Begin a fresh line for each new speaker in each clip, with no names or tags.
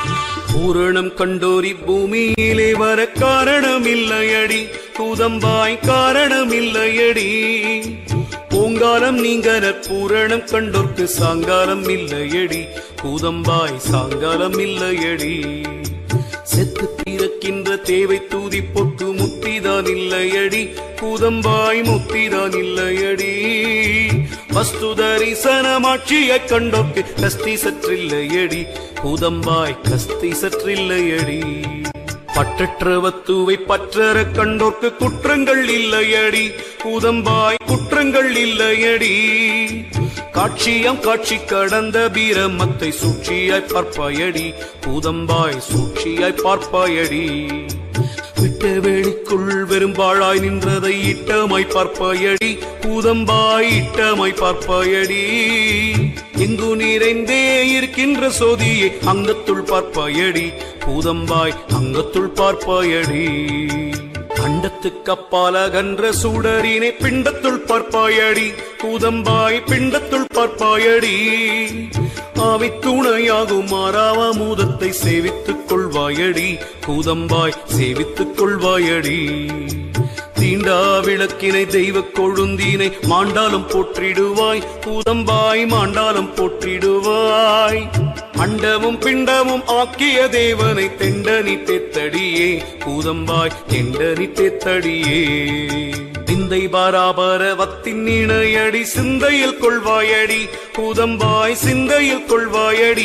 பூரணம் கண்டோரி பூமியிலே வர காரணமில்லையடி கூதம்பாய் காரணமில்லையடி பூங்காலம் நீங்கன பூரணம் கண்டோர்க்கு சாங்காலம் இல்லையடி கூதம்பாய் சாங்காலம் இல்லையடி செத்து பிறக்கின்ற தேவை தூதி பொட்டு முத்திதான் இல்லையடி கூதம்பாய் முத்திதான் இல்லையடி வஸ்து தரிசனமாட்சியைக் கண்டோக்கு கஸ்தி சற்றில்லையடி கூதம்பாய் கஸ்தி சற்றில்லையடி பட்டற்ற வத்துவை பற்றற கண்டோர்க்கு குற்றங்கள் இல்லையடி கூதம்பாய் குற்றங்கள் இல்லையடி காட்சியம் காட்சி கடந்த பீரமத்தை சூழ்ச்சியாய் பார்ப்பாயடி கூதம்பாய் சூழ்ச்சியாய் பார்ப்பாயடி விட்ட வெளிக்குள் வெறும்பாழாய் நின்றதை இட்டமாய் பார்ப்பாயடி கூதம்பாய் இட்டமாய் பார்ப்பாயடி எங்கு நிறைந்தே இருக்கின்ற சோதியை அங்கத்துள் பார்ப்பாயடி கூதம்பாய் அங்கத்துள் பார்ப்பாயடி அண்டத்துக்கு அப்பால் அகன்ற சூடரினை பிண்டத்துள் பார்ப்பாயடி கூதம்பாய் பிண்டத்துள் பார்ப்பாயடி ஆவி துணையாகும் மாறாவ மூதத்தை சேவித்துக் கொள்வாயடி கூதம்பாய் சேவித்துக் கொள்வாயடி தீண்டா விளக்கினை தெய்வ கொழுந்தீனை மாண்டாலும் போற்றிடுவாய் கூதம்பாய் மாண்டாலும் போற்றிடுவாய் அண்டமும் பிண்டமும் ஆக்கிய தேவனை தெண்டனி தெத்தடியே கூதம்பாய் தெண்டனி தெத்தடியே சிந்தை பாராபர வத்தின் இணையடி சிந்தையில் கொள்வாயடி கூதம்பாய் சிந்தையில் கொள்வாயடி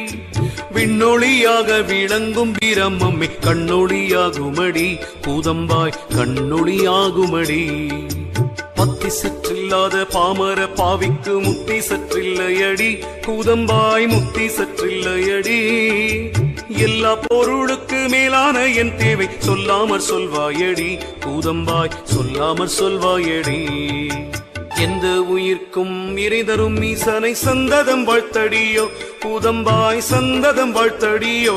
விண்ணொளியாக விளங்கும் வீரம்மம்மை கண்ணொளியாகுமடி கூதம்பாய் கண்ணொளியாகுமடி பத்தி சற்றில்லாத பாமர பாவிக்கு முத்தி சற்றில்லையடி கூதம்பாய் முத்தி சற்றில்லையடி எல்லா பொருளுக்கு மேலான என் தேவை சொல்லாமற் சொல்வாயடி கூதம்பாய் சொல்லாமற் சொல்வாயடி எந்த உயிர்க்கும் இறைதரும் ஈசனை சந்ததம் வாழ்த்தடியோ கூதம்பாய் சந்ததம் வாழ்த்தடியோ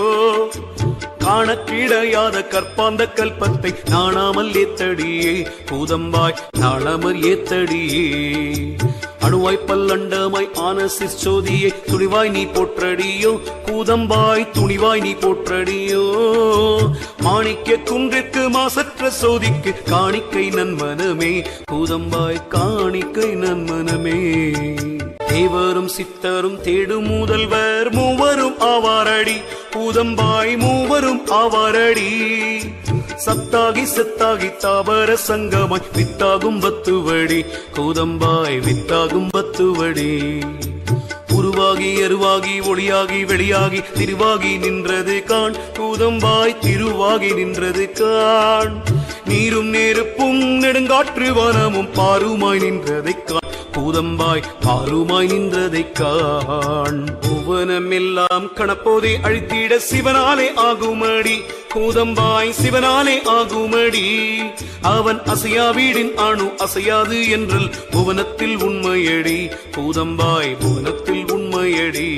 காணக்கிடையாத கற்பாந்த கல்பத்தை நாணாமல் ஏத்தடியே கூதம்பாய் நாணாமல் ஏத்தடியே அணுவாய் பல்லண்டமாய் ஆன சிற்சோதியை துணிவாய் நீ போற்றடியோ கூதம்பாய் துணிவாய் நீ போற்றடியோ மாணிக்க குன்றிற்கு மாசற்ற சோதிக்கு காணிக்கை நன்மனமே கூதம்பாய் காணிக்கை நன்மனமே தேவரும் சித்தரும் தேடும் முதல்வர் மூவரும் ஆவாரடி பூதம்பாய் மூவரும் ஆவாரடி சத்தாகி செத்தாகி தாவர சங்கமாய் வித்தாகும் பத்துவடி கூதம்பாய் வித்தாகும் பத்துவடி உருவாகி எருவாகி ஒளியாகி வெளியாகி திருவாகி நின்றது காண் கூதம்பாய் திருவாகி நின்றது காண் நீரும் நெருப்பும் நெடுங்காற்று வனமும் பாருமாய் நின்றதைக் காண் பூதம்பாய் பாருமாய் நின்றதைக் காண் புவனம் எல்லாம் கணப்போதே அழித்திட சிவனாலே ஆகுமடி கூதம்பாய் சிவனாலே ஆகுமடி அவன் அசையா வீடின் அணு அசையாது என்றல் புவனத்தில் உண்மையடி கூதம்பாய் புவனத்தில் உண்மையடி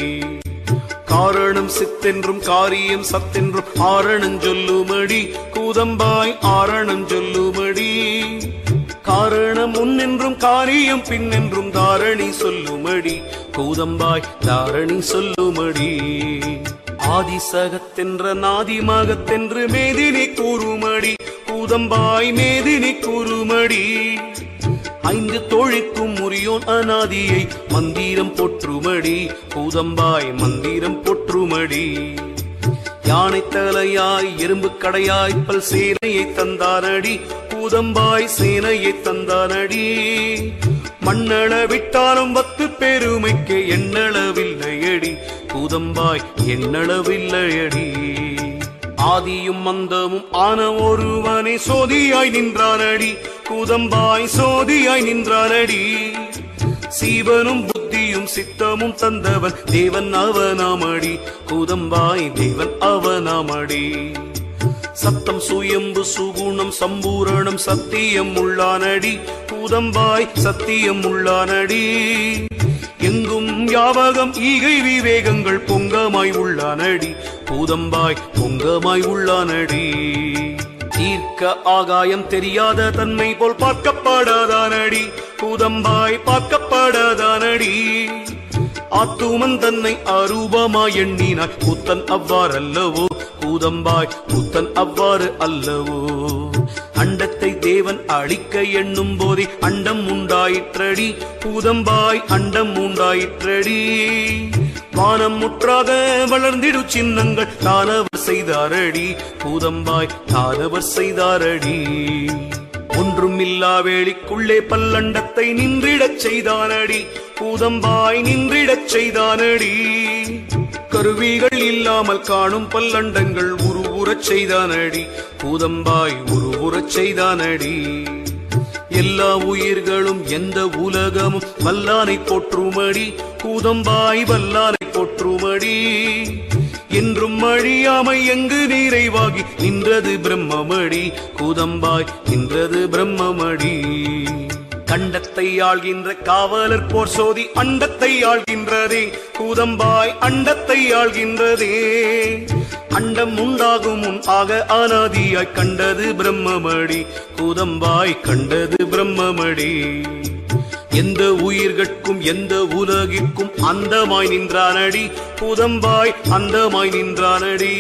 காரணம் சித்தென்றும் காரியம் சத்தென்றும் ஆரணம் சொல்லுமடி கூதம்பாய் ஆரணம் சொல்லுமடி காரணம் முன்னென்றும் காரியம் பின்னென்றும் தாரணி சொல்லுமடி கூதம்பாய் தாரணி சொல்லுமடி ஆதிசகத்தென்ற நாதிமகத்தென்று மேதினி கூறுமடி கூதம்பாய் மேதினி கூறுமடி ஐந்து தோழிக்கும் முறியோன் அநாதியை மந்திரம் போற்றுமடி கூதம்பாய் மந்திரம் போற்றுமடி யானை தலையாய் எறும்பு கடையாய் பல் சேனையை தந்தானடி கூதம்பாய் சேனையை தந்தானடி மண்ணள விட்டாலும் பத்து பெருமைக்கு எண்ணளவில்லையடி கூதம்பாய் எண்ணளவில்லையடி ஆதியும் மந்தமும் ஆன ஒருவனை சோதியாய் நின்றானடி கூதம்பாய் சோதியாய் நின்றானடி சீவனும் புத்தியும் சித்தமும் தந்தவன் தேவன் அவனாமடி கூதம்பாய் தேவன் அவனாமடி சத்தம் சுயம்பு சுகுணம் சம்பூரணம் சத்தியம் உள்ளானடி கூதம்பாய் சத்தியம் உள்ளானடி எங்கும் யாவகம் ஈகை விவேகங்கள் பொங்கமாய் உள்ளானடி பூதம்பாய் பொங்கமாய் உள்ளானடி தீர்க்க ஆகாயம் தெரியாத தன்மை போல் பார்க்கப்படாதானடி பூதம்பாய் பார்க்கப்படாதானடி ஆத்துமன் தன்னை அரூபமாய் எண்ணினாய் கூத்தன் அவ்வாறல்லவோ கூதம்பாய் கூத்தன் அவ்வாறு அல்லவோ அண்டத்தை தேவன் அழிக்க எண்ணும் போதே அண்டம் உண்டாயிற்றடி பூதம்பாய் அண்டம் உண்டாயிற்றடி வானம் முற்றாக வளர்ந்திடு சின்னங்கள் தானவர் செய்தாரடி பூதம்பாய் தானவர் செய்தாரடி ஒன்றுமில்லா வேளிக்குள்ளே பல்லண்டத்தை நின்றிடச் செய்தானடி பூதம்பாய் நின்றிடச் செய்தானடி கருவிகள் இல்லாமல் காணும் பல்லண்டங்கள் உருவுறச் செய்தானடி பூதம்பாய் உருவுறச் செய்தானடி எல்லா உயிர்களும் எந்த உலகமும் வல்லானை போற்றுமடி கூதம்பாய் வல்லானை போற்றுமடி என்றும் அழியாமை எங்கு நிறைவாகி நின்றது பிரம்மமடி கூதம்பாய் நின்றது பிரம்மமடி கண்டத்தை ஆள்கின்ற காவலர் போர் சோதி அண்டத்தை ஆள்கின்றதே கூதம்பாய் அண்டத்தை ஆள்கின்றதே அண்டம் உண்டாகும் முன் ஆக அனாதியாய் கண்டது பிரம்மமடி கூதம்பாய் கண்டது பிரம்மமடி எந்த உயிர்கட்கும் எந்த உலகிற்கும் அந்தமாய் நின்றானடி பூதம்பாய் அந்தமாய் நின்றானடி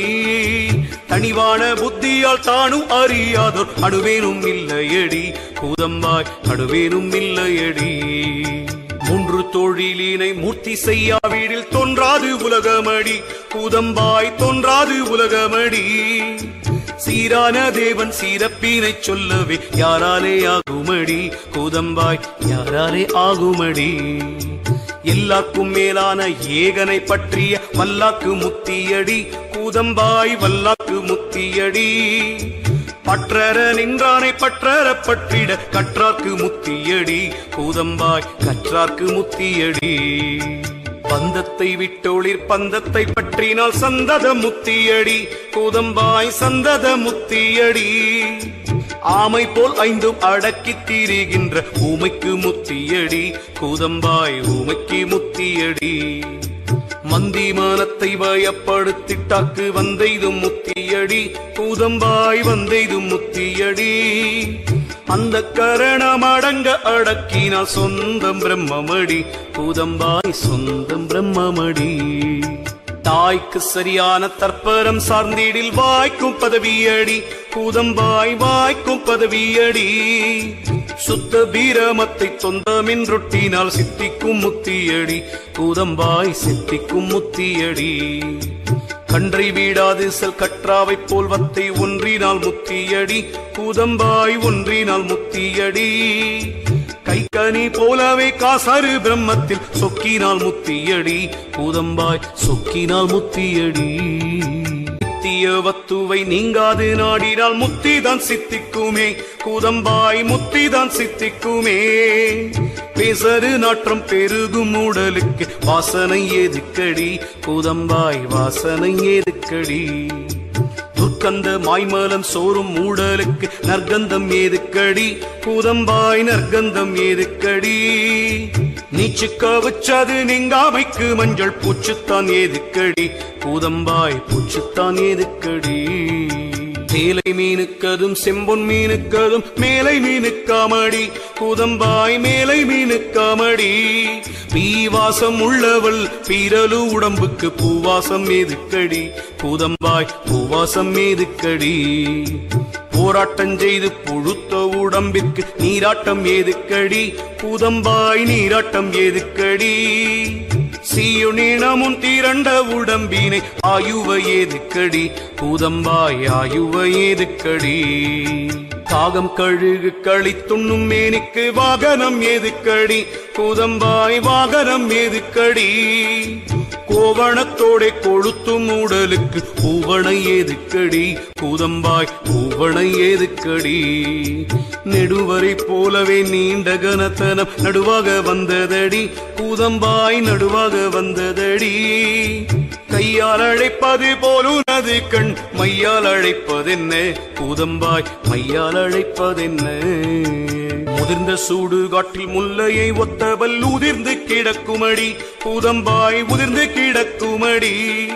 தனிவான புத்தியால் தானும் அறியாதோர் அணுவேனும் இல்லையடி பூதம்பாய் அணுவேனும் இல்லையடி மூன்று தொழிலினை மூர்த்தி செய்யா வீடில் தோன்றாது உலகமடி பூதம்பாய் தோன்றாது உலகமடி சீரான தேவன் சீரப்பினை சொல்லவே யாராலே ஆகுமடி கூதம்பாய் யாராலே ஆகுமடி எல்லாக்கும் மேலான ஏகனை பற்றிய வல்லாக்கு முத்தியடி கூதம்பாய் வல்லாக்கு முத்தியடி பற்றற நின்றானை பற்றற பற்றிட கற்றார்க்கு முத்தியடி கூதம்பாய் கற்றார்க்கு முத்தியடி பந்தத்தை விட்டொளிர் பந்தத்தை பற்றினால் சந்தத முத்தியடி கூதம்பாய் சந்தத முத்தியடி ஆமை போல் ஐந்தும் அடக்கித் திரிகின்ற ஊமைக்கு முத்தியடி கூதம்பாய் ஊமைக்கு முத்தியடி மந்திமானத்தை பயப்படுத்திட்டாக்கு வந்தெய்தும் முத்தியடி பூதம்பாய் வந்தெய்தும் முத்தியடி அந்த கரணம் அடங்க அடக்கினால் சொந்தம் பிரம்மமடி பூதம்பாய் சொந்தம் பிரம்மமடி தாய்க்கு சரியான தற்பரம் சார்ந்திடில் வாய்க்கும் பதவியடி பூதம்பாய் வாய்க்கும் பதவியடி சுத்த பீரமத்தை சொந்தமின்றொட்டினால் சித்திக்கும் முத்தியடி பூதம்பாய் சித்திக்கும் முத்தியடி கன்றை வீடாது செல் கற்றாவை போல் வத்தை ஒன்றினால் முத்தியடி பூதம்பாய் ஒன்றினால் முத்தியடி கைக்கனி போலவே காசாறு பிரம்மத்தில் சொக்கினால் முத்தியடி பூதம்பாய் சொக்கினால் முத்தியடி நித்திய வத்துவை நீங்காது நாடினால் முத்திதான் சித்திக்குமே கூதம்பாய் முத்திதான் சித்திக்குமே பேசரு நாற்றம் பெருகும் உடலுக்கு வாசனை ஏதுக்கடி கூதம்பாய் வாசனை ஏதுக்கடி துர்க்கந்த மாய்மலம் சோறும் மூடலுக்கு நற்கந்தம் ஏதுக்கடி பூதம்பாய் நற்கந்தம் ஏதுக்கடி நீச்சுக்க வச்சது நீங்காமைக்கு மஞ்சள் பூச்சுத்தான் ஏதுக்கடி பூதம்பாய் பூச்சுத்தான் ஏதுக்கடி தேலை மீனுக்கதும் செம்பொன் மீனுக்கதும் மேலை மீனுக்காமடி பூதம்பாய் மேலை மீனுக்காமடி பீவாசம் உள்ளவள் பீரலு உடம்புக்கு பூவாசம் ஏதுக்கடி பூதம்பாய் பூவாசம் ஏதுக்கடி போராட்டம் செய்து புழுத்த உடம்பிற்கு நீராட்டம் ஏதுக்கடி பூதம்பாய் நீராட்டம் ஏதுக்கடி சீயுனினமுன் திரண்ட உடம்பினை ஆயுவ ஏதுக்கடி பூதம்பாய் ஆயுவ ஏதுக்கடி காகம் கழுகு களித்துண்ணும் மேனிக்கு வாகனம் ஏதுக்கடி பூதம்பாய் வாகனம் ஏதுக்கடி கோவணத்தோட கொழுத்தும் உடலுக்கு பூவனை ஏதுக்கடி பூதம்பாய் பூவனை ஏதுக்கடி நெடுவரை போலவே நீண்ட கனத்தனம் நடுவாக வந்ததடி பூதம்பாய் நடுவாக வந்ததடி கையால் அழைப்பது போலுனது கண் மையால் அழைப்பதென்ன பூதம்பாய் மையால் அழைப்பதென்ன முதிர்ந்த சூடு காட்டில் முல்லையை ஒத்தவல் உதிர்ந்து கிடக்குமடி பூதம்பாய் உதிர்ந்து கிடக்குமடி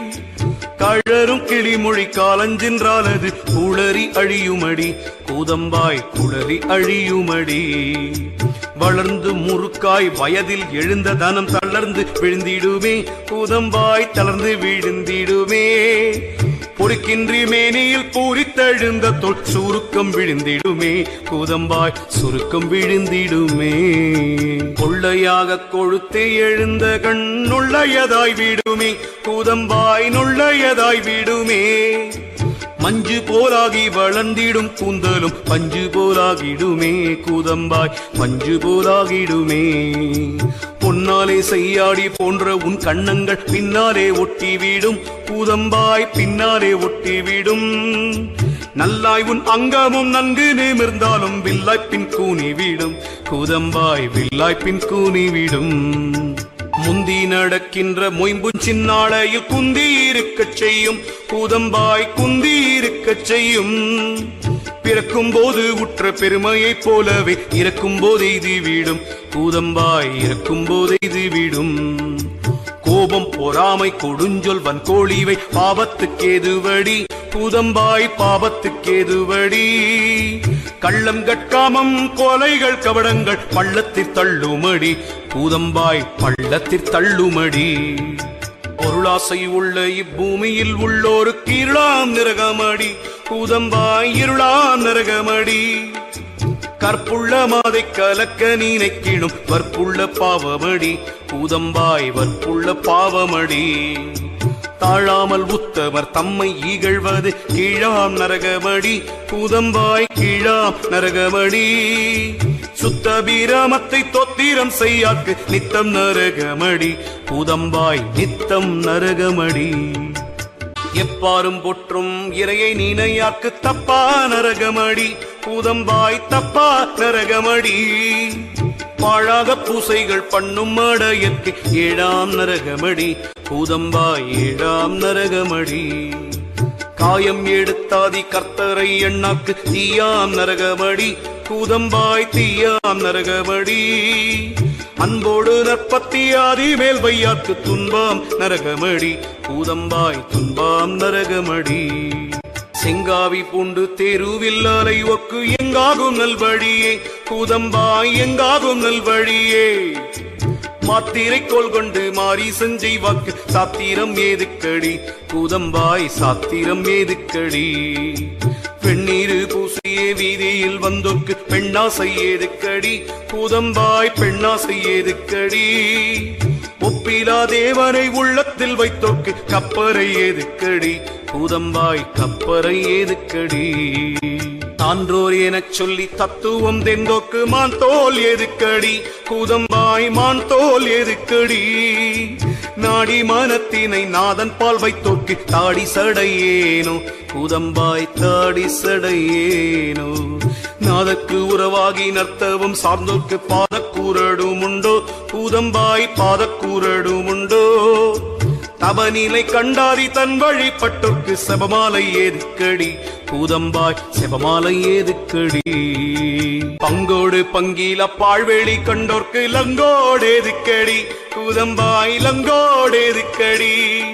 கழரும் கிளிமொழி காலஞ்சென்றால் அது குளறி அழியுமடி கூதம்பாய் குளறி அழியுமடி வளர்ந்து முறுக்காய் வயதில் எழுந்த தனம் தளர்ந்து விழுந்திடுமே கூதம்பாய் தளர்ந்து விழுந்திடுமே பொறுக்கின்றி மேனியில் பூரித்தெழுந்த தொல் சுருக்கம் விழுந்திடுமே கூதம்பாய் சுருக்கம் விழுந்திடுமே கொள்ளையாக கொழுத்து எழுந்த கண் நுள்ளையதாய் விடுமே கூதம்பாய் நுள்ளையதாய் விடுமே மஞ்சு போலாகி வளர்ந்திடும் கூந்தலும் பஞ்சு போலாகிடுமே கூதம்பாய் பஞ்சு போலாகிடுமே பொன்னாலே செய்யாடி போன்ற உன் கண்ணங்கள் பின்னாலே ஒட்டிவிடும் கூதம்பாய் பின்னாலே ஒட்டிவிடும் நல்லாய் உன் அங்கமும் நன்கு நிமிர்ந்தாலும் வில்லாய் பின் கூனி விடும் கூதம்பாய் வில்லாய் பின் கூனி விடும் முந்தி நடக்கின்ற மொயம்பும் சின்னாளையில் குந்தி இருக்கச் செய்யும் கூதம்பாய் குந்தி இருக்கச் செய்யும் பிறக்கும் போது உற்ற பெருமையைப் போலவே இறக்கும் போது இது வீடும் கூதம்பாய் இறக்கும் போது இது வீடும் கோபம் பொறாமை கொடுஞ்சொல் வன்கோழிவை பாவத்துக்கேதுவடி பூதம்பாய் பாவத்துக்கேதுவடி கள்ளம் கட்காமம் கொலைகள் கவடங்கள் பள்ளத்தில் தள்ளுமடி பூதம்பாய் பள்ளத்தில் தள்ளுமடி பொருளாசை உள்ள இப்பூமியில் உள்ளோருக்கு இருளாம் நிறகமடி பூதம்பாய் இருளாம் நரகமடி கற்புள்ள மாதை கலக்க நினைக்கிடும் வற்புள்ள பாவமடி பூதம்பாய் வற்புள்ள பாவமடி தாழாமல் உத்தவர் தம்மை ஈகழ்வது கீழாம் நரகமடி பூதம்பாய் கீழாம் நரகமடி சுத்த பீரமத்தை தொத்திரம் செய்யாக்கு நித்தம் நரகமடி பூதம்பாய் நித்தம் நரகமடி எப்பாரும் பொற்றும் இறையை நினையாக்கு தப்பா நரகமடி பூதம்பாய் தப்பா நரகமடி பாழாக பூசைகள் பண்ணும் மடையற்கு ஏழாம் நரகமடி பூதம்பாய் ஏழாம் நரகமடி காயம் எடுத்தாதி கர்த்தரை எண்ணாக்கு தீயாம் நரகமடி கூதம்பாய் தீயாம் நரகமடி அன்போடு நற்பத்தி ஆதி மேல் வையாக்கு துன்பாம் நரகமடி கூதம்பாய் துன்பாம் நரகமடி செங்காவி பூண்டு தெருவில் அலை ஒக்கு எங்காகும் நல்வழியே கூதம்பாய் எங்காகும் நல்வழியே மாத்திரை கோல் கொண்டு மாறி செஞ்சை வாக்கு சாத்திரம் ஏதுக்கடி கூதம்பாய் சாத்திரம் ஏதுக்கடி பெண்ணீரு பூசியே வீதியில் வந்தோர்க்கு பெண்ணாசை ஏதுக்கடி கூதம்பாய் பெண்ணாசை ஏதுக்கடி ஒப்பிலா தேவனை உள்ளத்தில் வைத்தோர்க்கு கப்பரை ஏதுக்கடி கூதம்பாய் கப்பரை ஏதுக்கடி சான்றோர் எனச் சொல்லி தத்துவம் தெந்தோக்கு மான் தோல் எதுக்கடி கூதம்பாய் மான் தோல் எதுக்கடி நாடி மனத்தினை நாதன் பால் வைத்தோக்கு தாடி சடையேனோ கூதம்பாய் தாடி சடையேனோ நாதற்கு உறவாகி நர்த்தவம் சார்ந்தோர்க்கு பாதக்கூரடும் உண்டோ கூதம்பாய் பாதக்கூரடும் உண்டோ தவநிலை கண்டாரி தன் வழிபட்டோர்க்கு செபமாலை ஏதுக்கடி பூதம்பாய் செபமாலை ஏதுக்கடி பங்கோடு பங்கீல பாழ்வேளி கண்டோர்க்கு லங்கோடு எதுக்கடி கூதம்பாய் லங்கோடு எதுக்கடி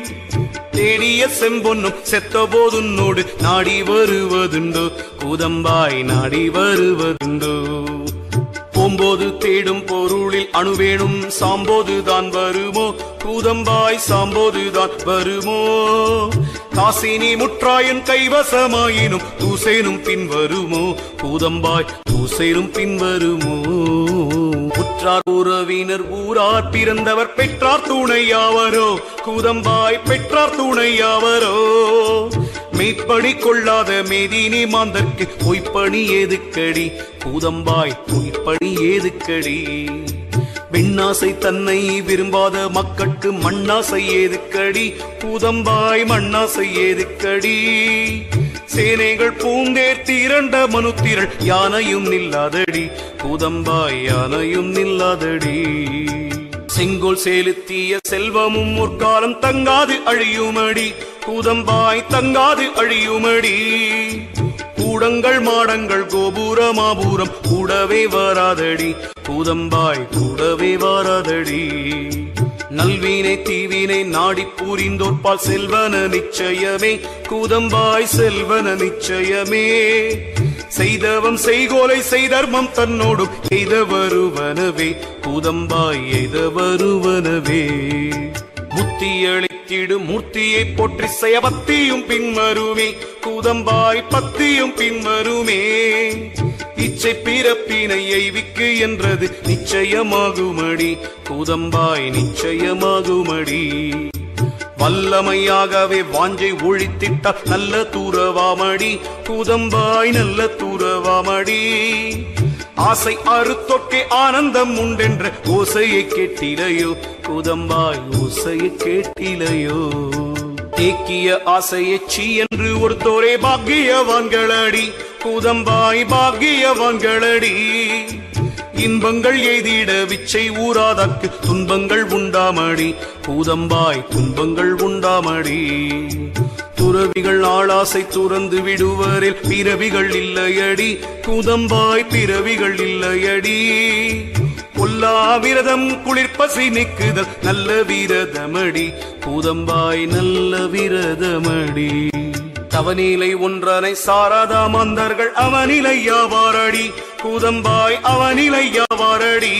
தேடிய செம்பொன்னும் செத்த போதுன்னோடு நாடி வருவதுண்டோ கூதம்பாய் நாடி வருவதுண்டோ போம்போது தேடும் பொருளில் அணுவேணும் சாம்போது தான் வருமோ கூதம்பாய் சாம்போது தான் வருமோ காசினி முற்றாயன் கைவசமாயினும் தூசேனும் பின் வருமோ கூதம்பாய் தூசேனும் பின் வருமோ உற்றார் உறவினர் ஊரார் பிறந்தவர் பெற்றார் துணையாவரோ கூதம்பாய் பெற்றார் துணையாவரோ மெய்ப்படி கொள்ளாத மேதினி மாந்தர்க்கு பொய்ப்பணி ஏதுக்கடி கூதம்பாய் பொய்ப்பணி ஏதுக்கடி பெண்ணாசை தன்னை விரும்பாத மக்கட்கு மண்ணாசை ஏதுக்கடி கூதம்பாய் மண்ணாசை ஏதுக்கடி சேனைகள் பூந்தேர் திரண்ட மனுத்திரள் யானையும் நில்லாதடி கூதம்பாய் யானையும் நில்லாதடி செங்கோல் செலுத்திய செல்வமும் முற்காலம் தங்காது அழியுமடி கூதம்பாய் தங்காது அழியுமடி கூடங்கள் மாடங்கள் கோபுர மாபூரம் கூடவே வராதடி கூதம்பாய் கூடவே வராதடி நல்வீனை தீவினை நாடி பூரிந்தோற்பால் செல்வன நிச்சயமே கூதம்பாய் செல்வன நிச்சயமே செய்தவம் செய்கோலை செய்தர்மம் தன்னோடும் எய்த வருவனவே கூதம்பாய் எய்த வருவனவே முத்தியளித்திடும் மூர்த்தியை போற்றி செயபத்தியும் பின்வருமே கூதம்பாய் பத்தியும் பின்வருமே இச்சை பிறப்பினை எய்விக்கு என்றது நிச்சயமாகுமடி கூதம்பாய் நிச்சயமாகுமடி வல்லமையாகவே வாஞ்சை ஒழித்திட்ட நல்ல தூரவாமடி கூதம்பாய் நல்ல தூரவாமடி ஆசை அறுத்தொட்டே ஆனந்தம் உண்டென்ற ஓசையை கேட்டிலையோ கூதம்பாய் ஓசையை கேட்டிலையோ தேக்கிய ஆசையை சீ என்று ஒருத்தோரே பாக்கியவான்களடி கூதம்பாய் பாக்கியவான்களடி இன்பங்கள் எய்திட விச்சை ஊராதற்கு துன்பங்கள் உண்டாமடி கூதம்பாய் துன்பங்கள் உண்டாமடி துறவிகள் ஆளாசை துறந்து விடுவரில் பிறவிகள் இல்லையடி கூதம்பாய் பிறவிகள் இல்லையடி பொல்லா விரதம் குளிர்பசி நிக்குதல் நல்ல விரதமடி கூதம்பாய் நல்ல விரதமடி தவநிலை ஒன்றனை சாராதா மந்தர்கள் அவனிலை யாவாரடி கூதம்பாய் அவனிலை யாவாரடி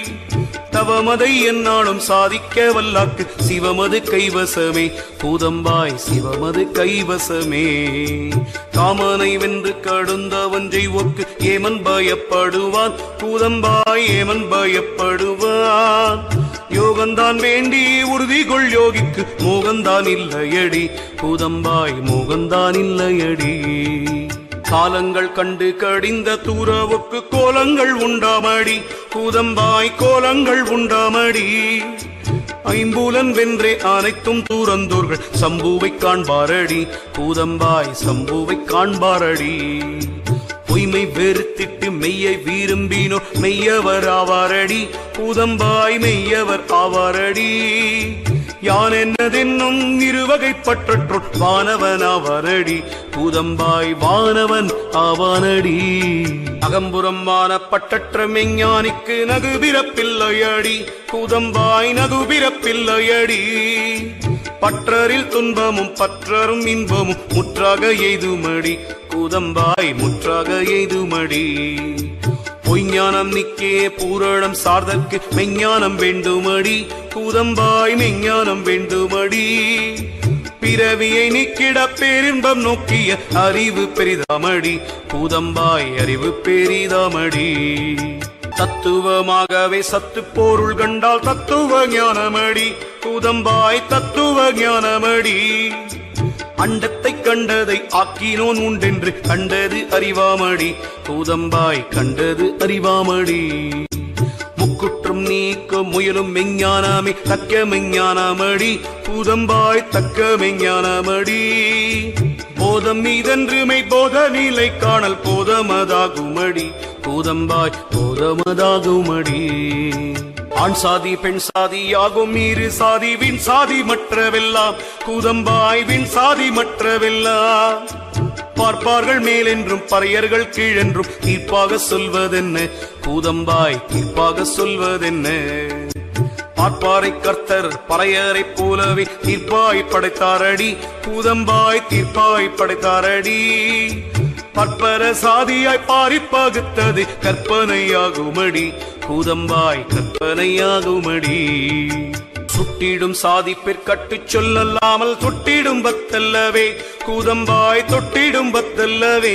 தவமதை என்னாலும் சாதிக்க வல்லாக்கு சிவமது கைவசமே கூதம்பாய் சிவமது கைவசமே காமனை வென்று கடுந்தவன்றை ஒக்கு ஏமன் பயப்படுவான் கூதம்பாய் ஏமன் பயப்படுவான் யோகந்தான் வேண்டி உறுதி கொள் யோகிக்கு மோகந்தான் இல்லையடி கூதம்பாய் மோகந்தான் இல்லையடி காலங்கள் கண்டு கடிந்த தூரவுக்கு கோலங்கள் உண்டாமடி கூதம்பாய் கோலங்கள் உண்டாமடி ஐம்பூலன் வென்றே அனைத்தும் தூரந்தோர்கள் சம்புவை காண்பாரடி கூதம்பாய் சம்புவை காண்பாரடி பொய்மை வெறுத்திட்டு மெய்யை விரும்பினோ மெய்யவர் ஆவாரடி கூதம்பாய் மெய்யவர் ஆவாரடி யான் என்னதென்னும் இருவகைப்பற்றற்றோர் வானவன் ஆவானடி கூதம்பாய் வானவன் ஆவானடி அகம்புறம் வானப்பட்டற்ற மெஞ்ஞானிக்கு நகுபிறப்பில்லையடி கூதம்பாய் நகுபிறப்பில்லையடி பற்றரில் துன்பமும் பற்றரும் இன்பமும் முற்றாக எய்துமடி கூதம்பாய் முற்றாக எய்துமடி பொய்ஞானம் நிக்கே பூரணம் சார்தற்கு மெஞ்ஞானம் வேண்டுமடி கூதம்பாய் மெஞ்ஞானம் வேண்டுமடி பிறவியை நீக்கிட பேரின்பம் நோக்கிய அறிவு பெரிதாமடி கூதம்பாய் அறிவு பெரிதாமடி தத்துவமாகவே சத்து பொருள் கண்டால் தத்துவ ஞானமடி கூதம்பாய் தத்துவ ஞானமடி அண்டத்தை கண்டதை ஆக்கினோன் உண்டென்று கண்டது அறிவாமடி கூதம்பாய் கண்டது அறிவாமடி முக்குற்றம் நீக்க முயலும் மெஞ்ஞானமே தக்க மெஞ்ஞானமடி கூதம்பாய் தக்க மெஞ்ஞானமடி போதம் மீதன்றுமை போத நிலை காணல் போதமதாகுமடி கூதம்பாய் போதமதாகுமடி ஆண் சாதி பெண் சாதி ஆகும் இரு சாதி வின் சாதி மற்றவெல்லாம் கூதம்பாய் வின் சாதி மற்றவெல்லாம் பார்ப்பார்கள் மேலென்றும் பறையர்கள் கீழென்றும் தீர்ப்பாக சொல்வதென்ன கூதம்பாய் தீர்ப்பாக சொல்வதென்ன பார்ப்பாரை கர்த்தர் பறையரை போலவே தீர்ப்பாய் படைத்தாரடி கூதம்பாய் தீர்ப்பாய் படைத்தாரடி பற்பர சாதியாய் பாரி பகுத்தது கற்பனையாகுமடி கூதம்பாய் கற்பனையாகுமடி சுட்டிடும் சாதி பிற்கட்டு சொல்லல்லாமல் தொட்டிடும் பத்தல்லவே கூதம்பாய் தொட்டிடும் பத்தல்லவே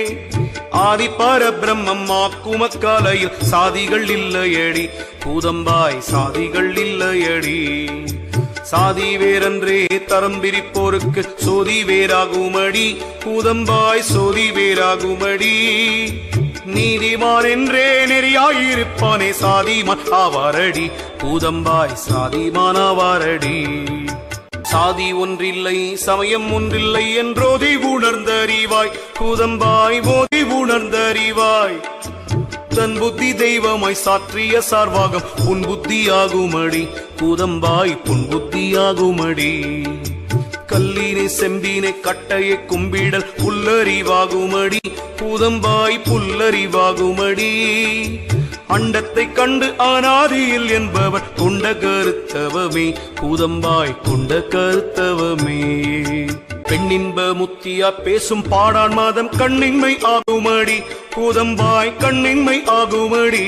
ஆதி பரபிரம்மம் ஆக்குமக்காலையில் சாதிகள் இல்லையடி கூதம்பாய் சாதிகள் இல்லையடி சாதி வேறன்றே தரம் பிரிப்போருக்கு சோதி வேறாகுமடி கூதம்பாய் சோதி வேறாகுமடி நீதிமான் என்றே நெறியாயிருப்பானே சாதிமான் ஆவாரடி கூதம்பாய் சாதிமான் ஆவாரடி சாதி ஒன்றில்லை சமயம் ஒன்றில்லை என்றோதி உணர்ந்தறிவாய் கூதம்பாய் ஓதி உணர்ந்தறிவாய் தன் புத்தி தெய்வமாய் சாற்றிய சார்வாகம் புன் புத்தியாகுமடி கூதம்பாய் புன் புத்தியாகுமடி கல்லினை செம்பினை கட்டையை கும்பிடல் புல்லறிவாகுமடி கூதம்பாய் புல்லறிவாகுமடி அண்டத்தை கண்டு அனாதியில் என்பவர் கொண்ட கருத்தவமே கூதம்பாய் கொண்ட கருத்தவமே பெண்ணின்ப முத்தியா பேசும் பாடான் மாதம் கண்ணின்மை ஆகுமடி கூதம்பாய் கண்ணின்மை ஆகுமடி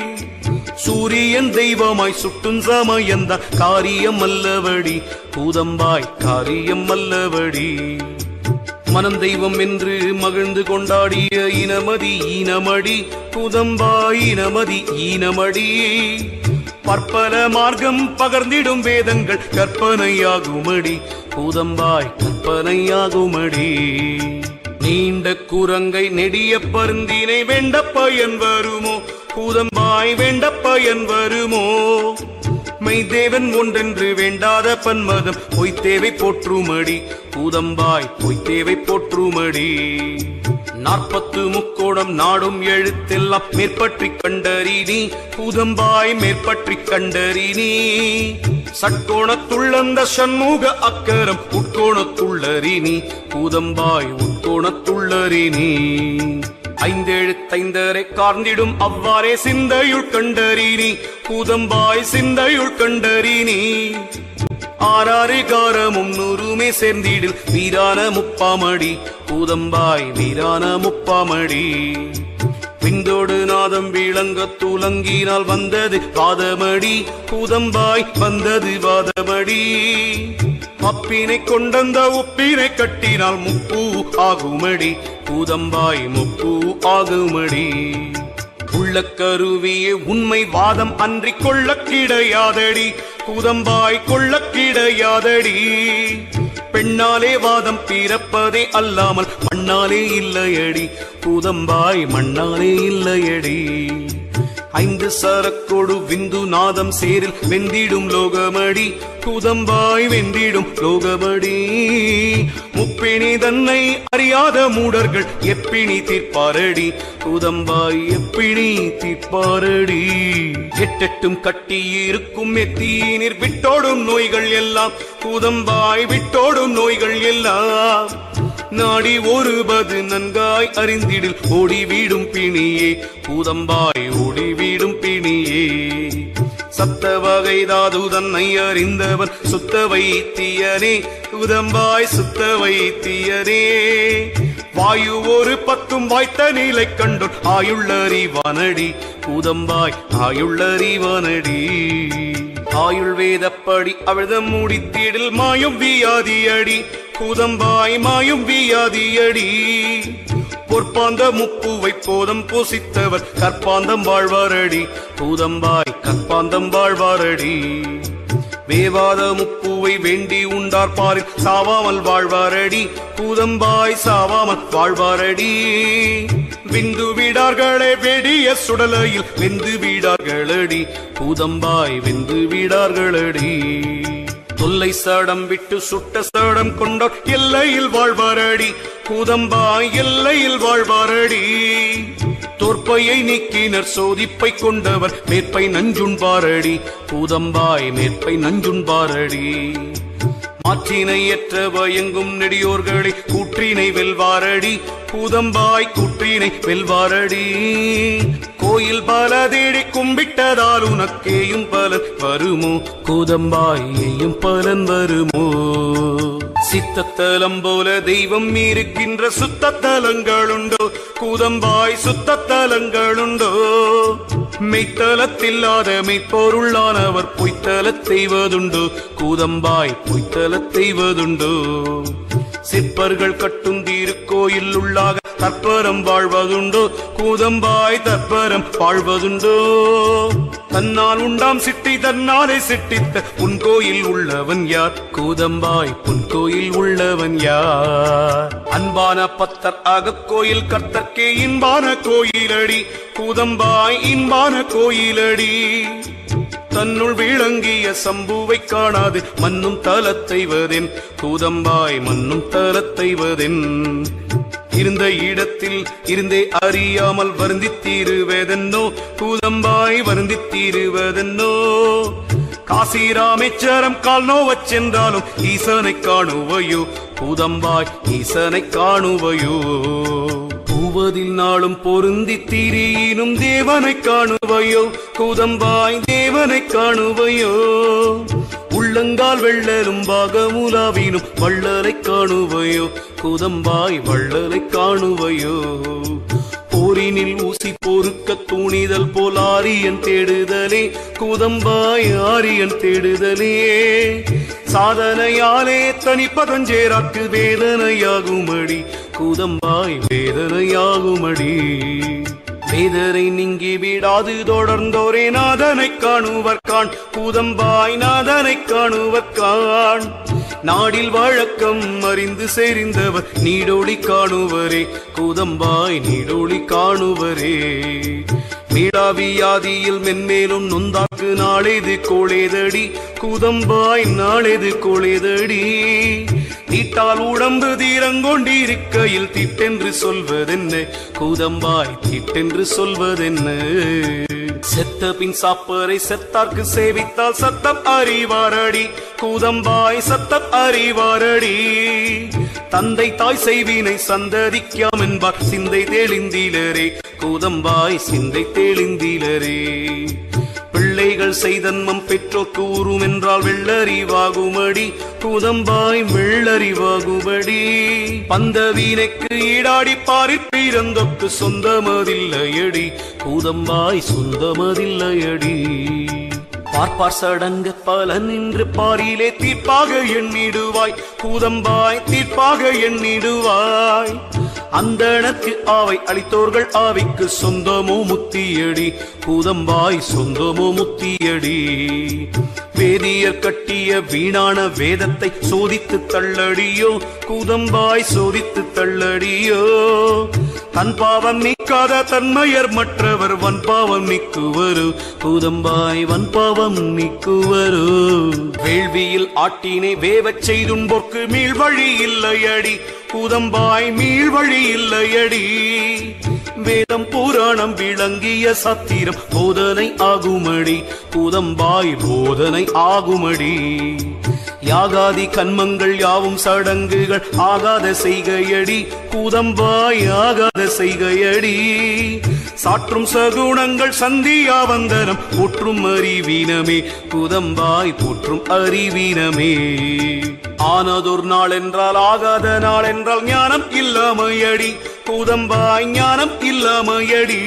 சூரியன் தெய்வமாய் சுட்டும் சமயந்த காரியம் அல்லவடி கூதம்பாய் காரியம் அல்லவடி மனம் தெய்வம் என்று மகிழ்ந்து கொண்டாடிய இனமதி ஈனமடி கூதம்பாய் இனமதி ஈனமடி பற்பல மார்க்கம் பகர்ந்திடும் வேதங்கள் கற்பனையாகுமடி கூதம்பாய் கற்பனையாகுமடி நீண்ட குரங்கை நெடிய பருந்தினை வேண்ட பயன் வருமோ கூதம்பாய் வேண்ட பயன் வருமோ மெய்தேவன் ஒன்றென்று வேண்டாத பன்மதம் பொய்த்தேவை போற்றுமடி கூதம்பாய் பொய்த்தேவை போற்றுமடி நாற்பத்து முக்கோணம் நாடும் எழுத்தெல்லாம் மேற்பற்றி கண்டறினி கூதம்பாய் மேற்பற்றி கண்டறினி சட்கோணத்துள்ளந்த சண்முக அக்கரம் உட்கோணத்துள்ளறினி கூதம்பாய் உட்கோணத்துள்ளறினி ஐந்தெழுத்தைந்தரை கார்ந்திடும் அவ்வாறே சிந்தையுள் கண்டறினி கூதம்பாய் சிந்தையுள் கண்டறினி ஆறாறு காரமும் நூறுமே சேர்ந்திடில் வீரான முப்பாமடி கூதம்பாய் வீரான முப்பாமடி பிந்தோடு நாதம் விளங்க துலங்கினால் வந்தது வாதமடி கூதம்பாய் வந்தது வாதமடி அப்பினை கொண்டந்த உப்பினை கட்டினால் முப்பு ஆகுமடி கூதம்பாய் முப்பு ஆகுமடி உள்ள கருவியே உண்மை வாதம் அன்றி கொள்ள கிடையாதடி கூதம்பாய் கொள்ள கிடையாதடி பெண்ணாலே வாதம் பிறப்பதே அல்லாமல் மண்ணாலே இல்லையடி கூதம்பாய் மண்ணாலே இல்லையடி ஐந்து சரக்கொடு விந்து நாதம் சேரில் வெந்திடும் லோகமடி கூதம்பாய் வெந்திடும் லோகமடி முப்பிணி தன்னை அறியாத மூடர்கள் எப்பிணி தீர்ப்பாரடி கூதம்பாய் எப்பிணி தீர்ப்பாரடி எட்டெட்டும் கட்டி இருக்கும் எத்தீனிர் விட்டோடும் நோய்கள் எல்லாம் கூதம்பாய் விட்டோடும் நோய்கள் எல்லாம் நாடி ஒருபது நன்காய் அறிந்திடில் ஓடி வீடும் பிணியே கூதம்பாய் ஓடி வீடும் பிணியே சத்த வகை தாது தன்னை அறிந்தவன் சுத்த வைத்தியனே கூதம்பாய் சுத்த வைத்தியனே வாயு ஒரு பத்தும் வாய்த்த நிலை கண்டோன் ஆயுள்ளறிவானடி கூதம்பாய் ஆயுள்ளறிவானடி ஆயுள் வேதப்படி அவிழ்தம் முடித்திடில் மாயும் வியாதியடி கூதம்பாய் மாயும் வியாதியடி பொற்பாந்த முப்புவை போதம் பூசித்தவர் கற்பாந்தம் வாழ்வாரடி கூதம்பாய் கற்பாந்தம் வாழ்வாரடி வேவாத முப்புவை வேண்டி உண்டார் பாரில் சாவாமல் வாழ்வாரடி கூதம்பாய் சாவாமல் வாழ்வாரடி விந்து விடார்களே வெடிய சுடலையில் வெந்து விடார்களடி கூதம்பாய் வெந்து விடார்களடி தொல்லை சடம் விட்டு சுட்ட சடம் கொண்டோர் எல்லையில் வாழ்வாரடி கூதம்பாய் எல்லையில் வாழ்வாரடி தோற்பையை நீக்கினர் சோதிப்பை கொண்டவர் மேற்பை நஞ்சுண்பாரடி கூதம்பாய் மேற்பை நஞ்சுண்பாரடி மாற்றினை ஏற்ற பயங்கும் நெடியோர்களை கூற்றினை வெல்வாரடி கூதம்பாய் கூற்றினை வெல்வாரடி கோயில் பல தேடி கும்பிட்டதால் உனக்கேயும் பலன் வருமோ கூதம்பாயேயும் பலன் வருமோ சித்தத்தலம் போல தெய்வம் இருக்கின்ற சுத்தத்தலங்களுண்டோ கூதம்பாய் சுத்தத்தலங்களுண்டோ மெய்த்தலத்தில்லாத மெய்ப்பொருளானவர் பொய்த்தலத் செய்வதுண்டோ கூதம்பாய் பொய்த்தலத் செய்வதுண்டோ சிற்பர்கள் கட்டும் திருக்கோயில் உள்ளாக தற்பரம் வாழ்வதுண்டோ கூதம்பாய் தற்பரம் வாழ்வதுண்டோ தன்னால் உண்டாம் சிட்டி தன்னாலே சிட்டித்த உன் கோயில் உள்ளவன் யார் கூதம்பாய் புன் கோயில் உள்ளவன் யார் அன்பான பத்தர் ஆக கோயில் கர்த்தர்க்கே இன்பான கோயிலடி கூதம்பாய் இன்பான கோயிலடி தன்னுள் விளங்கிய சம்புவை காணாது மன்னும் தலத்தைவதென் கூதம்பாய் மன்னும் தலத்தைவதென் இருந்த இடத்தில் இருந்தே அறியாமல் வருந்தித் தீருவதென்னோ கூதம்பாய் வருந்தித் தீருவதென்னோ காசி ராமேச்சரம் கால் நோவச் சென்றாலும் ஈசனை காணுவையோ கூதம்பாய் ஈசனை காணுவையோ பூவதில் நாளும் பொருந்தி திரியினும் தேவனை காணுவையோ கூதம்பாய் தேவனை காணுவையோ உள்ளங்கால் வெள்ளலும் பாகமுலாவினும் வள்ளலை காணுவையோ குதம்பாய் வள்ளலை காணுவையோ போரினில் ஊசி பொறுக்க தூணிதல் போல் ஆரியன் தேடுதலே குதம்பாய் ஆரியன் தேடுதலே சாதனையாலே தனிப்பதஞ்சேராக்கு வேதனையாகுமடி குதம்பாய் வேதனையாகுமடி வேதனை நீங்கி விடாது தொடர்ந்தோரே நாதனை காணுவர் காண் கூதம்பாய் நாதனை காணுவர் காண் நாடில் வழக்கம் அறிந்து செறிந்தவர் நீடொளி காணுவரே கூதம்பாய் நீடொளி காணுவரே மீளாவியாதியில் மென்மேலும் நொந்தாக்கு நாளேது கோளேதடி கூதம்பாய் நாளேது கோளேதடி தீட்டால் உடம்பு தீரங்கொண்டிருக்கையில் திட்டென்று சொல்வதென்ன கூதம்பாய் திட்டென்று சொல்வதென்ன செத்த பின் சாப்பரை செத்தார்க்கு சேவித்தால் சத்தம் அறிவாரடி கூதம்பாய் சத்தம் அறிவாரடி தந்தை தாய் செய்வினை சந்ததிக்காம் என்பார் சிந்தை தெளிந்திலரே கூதம்பாய் சிந்தை தெளிந்திலரே பிள்ளைகள் செய்தன்மம் பெற்றோர் கூறும் என்றால் வெள்ளறிவாகுமடி கூதம்பாய் வெள்ளறிவாகுமடி பந்த வீணைக்கு ஈடாடி பாரிற் பிறந்தொக்கு சொந்தமதில்லையடி கூதம்பாய் சொந்தமதில்லையடி பார்ப்பார் சடங்கு பல நின்று பாரிலே தீர்ப்பாக எண்ணிடுவாய் கூதம்பாய் தீர்ப்பாக எண்ணிடுவாய் அந்தணக்கு ஆவை அளித்தோர்கள் ஆவிக்கு சொந்தமோ முத்தியடி கூதம்பாய் சொந்தமோ முத்தியடி வேதியர் கட்டிய வீணான வேதத்தை சோதித்து தள்ளடியோ கூதம்பாய் சோதித்து தள்ளடியோ தன் பாவம் நீக்காத தன்மையர் மற்றவர் வன் பாவம் நீக்குவரு கூதம்பாய் வன் பாவம் நீக்குவரு வேள்வியில் ஆட்டினை வேவச் செய்தும்போர்க்கு மீள் வழி இல்லையடி கூதம்பாய் மீள் வழி இல்லையடி வேதம் புராணம் விளங்கிய சத்திரம் போதனை ஆகுமடி கூதம்பாய் போதனை ஆகுமடி யாகாதி கன்மங்கள் யாவும் சடங்குகள் ஆகாத செய்கையடி கூதம்பாய் ஆகாத செய்கையடி சாற்றும் சகுணங்கள் சந்தியா வந்தனம் போற்றும் அறிவீனமே கூதம்பாய் போற்றும் அறிவீனமே ஆனதொரு நாள் என்றால் ஆகாத நாள் என்றால் ஞானம் இல்லாமையடி கூதம்பாய் ஞானம் இல்லாமையடி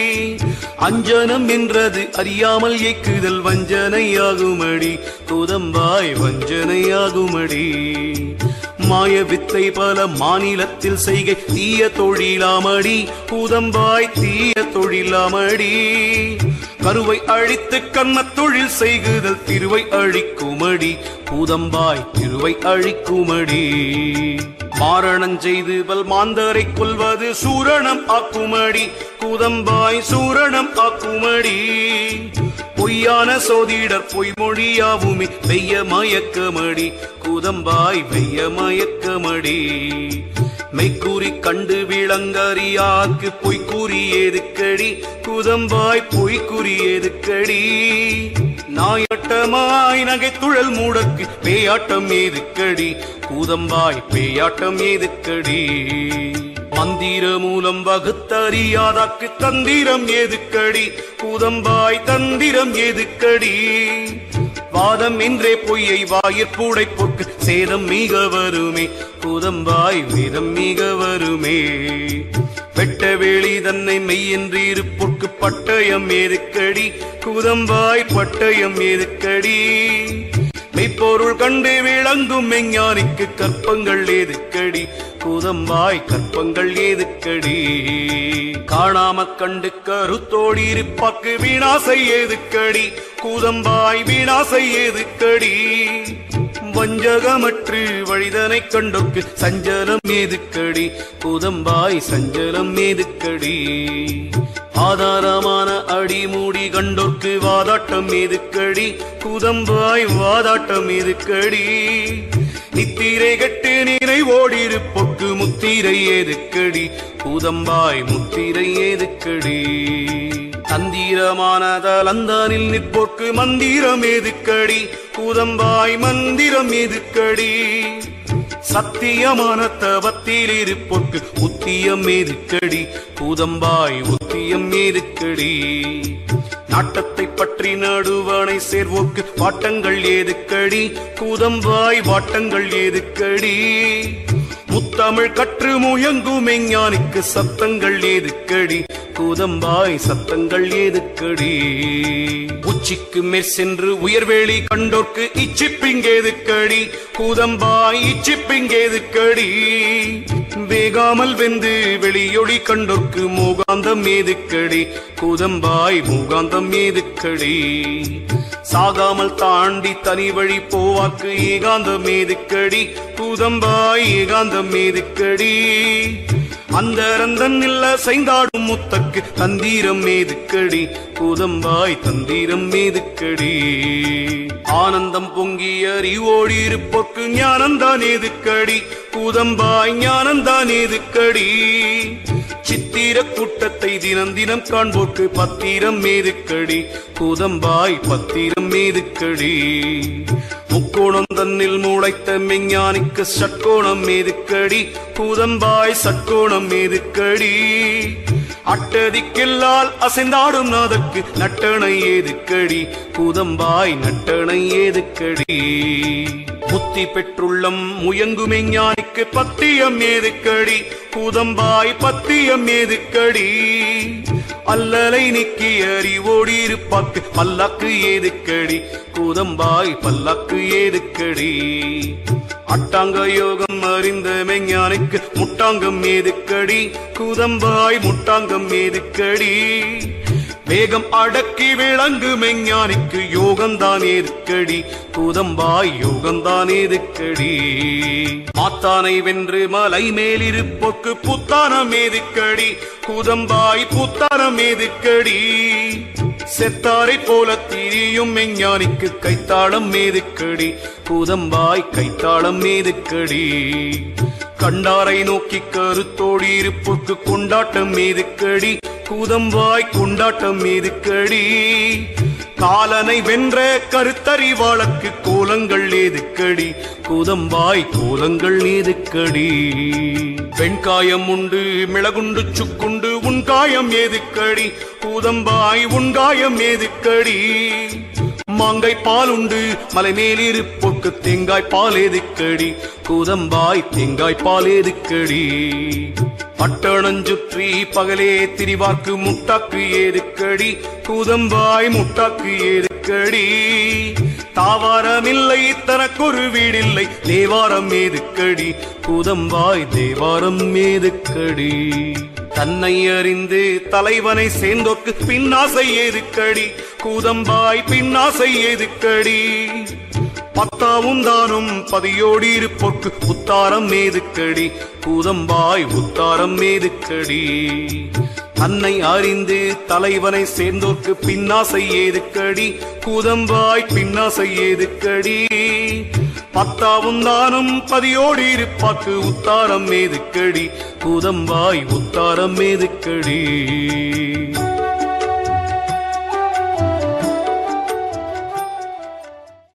அஞ்சனம் என்றது அறியாமல் இயக்குதல் வஞ்சனையாகுமடி கூதம்பாய் வஞ்சனையாகுமடி மாய வித்தை பல மாநிலத்தில் செய்கை தீய தொழிலாமடி கூதம்பாய் தீய தொழிலாமடி கருவை அழித்து கண்ணத் தொழில் செய்குதல் திருவை அழிக்குமடி கூதம்பாய் திருவை அழிக்குமடி மாரணம் செய்து பல் மாந்தரை கொல்வது சூரணம் ஆக்குமடி கூதம்பாய் சூரணம் ஆக்குமடி பொய்யான சோதிடர் பொய்மொழியாவுமே வெய்ய மயக்கமடி கூதம்பாய் வெய்ய மயக்கமடி மெய்க்கூறி கண்டு விளங்கறியாக்கு பொய்க்கூறி எதுக்கடி கூதம்பாய் பொய்க்கூறி எதுக்கடி நாயாட்டமாய் நகைத்துழல் மூடக்கு பேயாட்டம் ஏதுக்கடி கூதம்பாய் பேயாட்டம் ஏதுக்கடி மந்திர மூலம் வகுத்தறியாதாக்கு தந்திரம் ஏதுக்கடி கூதம்பாய் தந்திரம் ஏதுக்கடி வாதம் என்றே பொய்யை வாயிற்பூடை பொக்கு சேதம் மிக வருமே கூதம்பாய் வேதம் மிக வருமே வெட்ட வேளி தன்னை மெய்யென்று இருப்பொற்கு பட்டயம் ஏதுக்கடி கூதம்பாய் பட்டயம் ஏதுக்கடி மெய்ப்பொருள் கண்டு விளங்கும் மெஞ்ஞானிக்கு கற்பங்கள் ஏதுக்கடி கூதம்பாய் கற்பங்கள் ஏதுக்கடி காணாம கண்டு கருத்தோடி இருப்பாக்கு வீணாசை ஏதுக்கடி கூதம்பாய் வீணாசை ஏதுக்கடி வஞ்சகமற்று வழிதனை கண்டொக்கு சஞ்சலம் ஏதுக்கடி கூதம்பாய் சஞ்சலம் ஏதுக்கடி ஆதாரமான அடிமூடி கண்டோர்க்கு வாதாட்டம் ஏதுக்கடி கூதம்பாய் வாதாட்டம் ஏதுக்கடி நித்திரை கட்டு நிறைவோடிருப்பொக்கு முத்திரை ஏதுக்கடி கூதம்பாய் முத்திரை ஏதுக்கடி தந்திரமான தலந்தானில் நிற்போர்க்கு மந்திரம் ஏதுக்கடி கூதம்பாய் மந்திரம் ஏதுக்கடி சத்தியமான தவத்தில் இருப்பொற்கு உத்தியம் ஏதுக்கடி கூதம்பாய் உத்தியம் ஏதுக்கடி நாட்டத்தை பற்றி நடுவனை சேர்வோக்கு வாட்டங்கள் ஏதுக்கடி கூதம்பாய் வாட்டங்கள் ஏதுக்கடி முத்தமிழ் கற்று முயங்கும் மெஞ்ஞானிக்கு சத்தங்கள் ஏதுக்கடி கூதம்பாய் சத்தங்கள் ஏதுக்கடி உச்சிக்கு மேற் சென்று உயர்வேளி கண்டோர்க்கு இச்சிப்பிங்கேதுக்கடி கூதம்பாய் இச்சிப்பிங்கேதுக்கடி வேகாமல் வெந்து வெளியொளி கண்டோர்க்கு மூகாந்தம் ஏதுக்கடி கூதம்பாய் மூகாந்தம் ஏதுக்கடி சாகாமல் தாண்டி தனி வழி போவாக்கு ஏகாந்தம் ஏதுக்கடி கூதம்பாய் ஏகாந்தம் ஏதுக்கடி அந்த ரந்தன் இல்ல சைந்தாடும் முத்தக்கு தந்தீரம் ஏதுக்கடி கூதம்பாய் தந்தீரம் ஏதுக்கடி ஆனந்தம் பொங்கி அறிவோடி இருப்போக்கு ஞானந்தான் ஏதுக்கடி கூதம்பாய் ஞானந்தான் ஏதுக்கடி சித்திர கூட்டத்தை தினம் தினம் காண்போக்கு பத்திரம் மேதுக்கடி கூதம்பாய் பத்திரம் மேதுக்கடி முக்கோணம் தன்னில் முளைத்த மெஞ்ஞானிக்கு சட்கோணம் மேதுக்கடி கூதம்பாய் சட்கோணம் மேதுக்கடி அட்டதிக்கெல்லால் அசைந்தாடும் நாதற்கு நட்டணை ஏதுக்கடி கூதம்பாய் நட்டணை ஏதுக்கடி புத்தி பெற்றுள்ளம் முயங்குமே ஞானிக்கு பத்தியம் ஏதுக்கடி கூதம்பாய் பத்தியம் ஏதுக்கடி அல்லலை நீக்கி அறிவோடி இருப்பாக்கு பல்லாக்கு ஏதுக்கடி கூதம்பாய் பல்லாக்கு ஏதுக்கடி அட்டாங்க யோகம் அறிந்த மெஞ்ஞானிக்கு முட்டாங்கம் ஏதுக்கடி கூதம்பாய் முட்டாங்கம் ஏதுக்கடி வேகம் அடக்கி விளங்கு மெஞ்ஞானிக்கு யோகம்தான் ஏதுக்கடி கூதம்பாய் யோகம்தான் ஏதுக்கடி மாத்தானை வென்று மலை மேலிருப்போக்கு புத்தானம் ஏதுக்கடி கூதம்பாய் புத்தானம் ஏதுக்கடி செத்தாரை போல திரியும் மெஞ்ஞானிக்கு கைத்தாளம் மேதுக்கடி கூதம்பாய் கைத்தாளம் மேதுக்கடி கண்டாரை நோக்கி கருத்தோடி இருப்புக்கு கொண்டாட்டம் மீதுக்கடி கூதம்பாய் கொண்டாட்டம் மீதுக்கடி காலனை வென்ற கருத்தறிவாளக்கு கோலங்கள் ஏதுக்கடி கூதம்பாய் கோலங்கள் ஏதுக்கடி வெண்காயம் உண்டு மிளகுண்டு சுக்குண்டு உன் காயம் ஏதுக்கடி கூதம்பாய் உன் காயம் ஏதுக்கடி மாங்கை பால் உண்டு மலை மேலிருப்போக்கு தேங்காய் பால் ஏதுக்கடி கூதம்பாய் தேங்காய் பால் ஏதுக்கடி பட்டணஞ்சுற்றி பகலே திரிவார்க்கு முட்டாக்கு ஏதுக்கடி கூதம்பாய் முட்டாக்கு ஏதுக்கடி தாவாரமில்லை தனக்கொரு வீடில்லை தேவாரம் ஏதுக்கடி கூதம்பாய் தேவாரம் ஏதுக்கடி தன்னை அறிந்து தலைவனை சேர்ந்தோக்கு பின்னாசை ஏதுக்கடி கூதம்பாய் பின்னாசை ஏதுக்கடி பத்தாவும் தானும் பதியோடி இருப்போக்கு உத்தாரம் மேதுக்கடி கூதம்பாய் உத்தாரம் மேதுக்கடி தன்னை அறிந்து தலைவனை சேர்ந்தோர்க்கு பின்னாசை ஏதுக்கடி கூதம்பாய் பின்னாசை ஏதுக்கடி பத்தாவும் தானும் பதியோடி இருப்பாக்கு உத்தாரம் மேதுக்கடி கூதம்பாய் உத்தாரம் மேதுக்கடி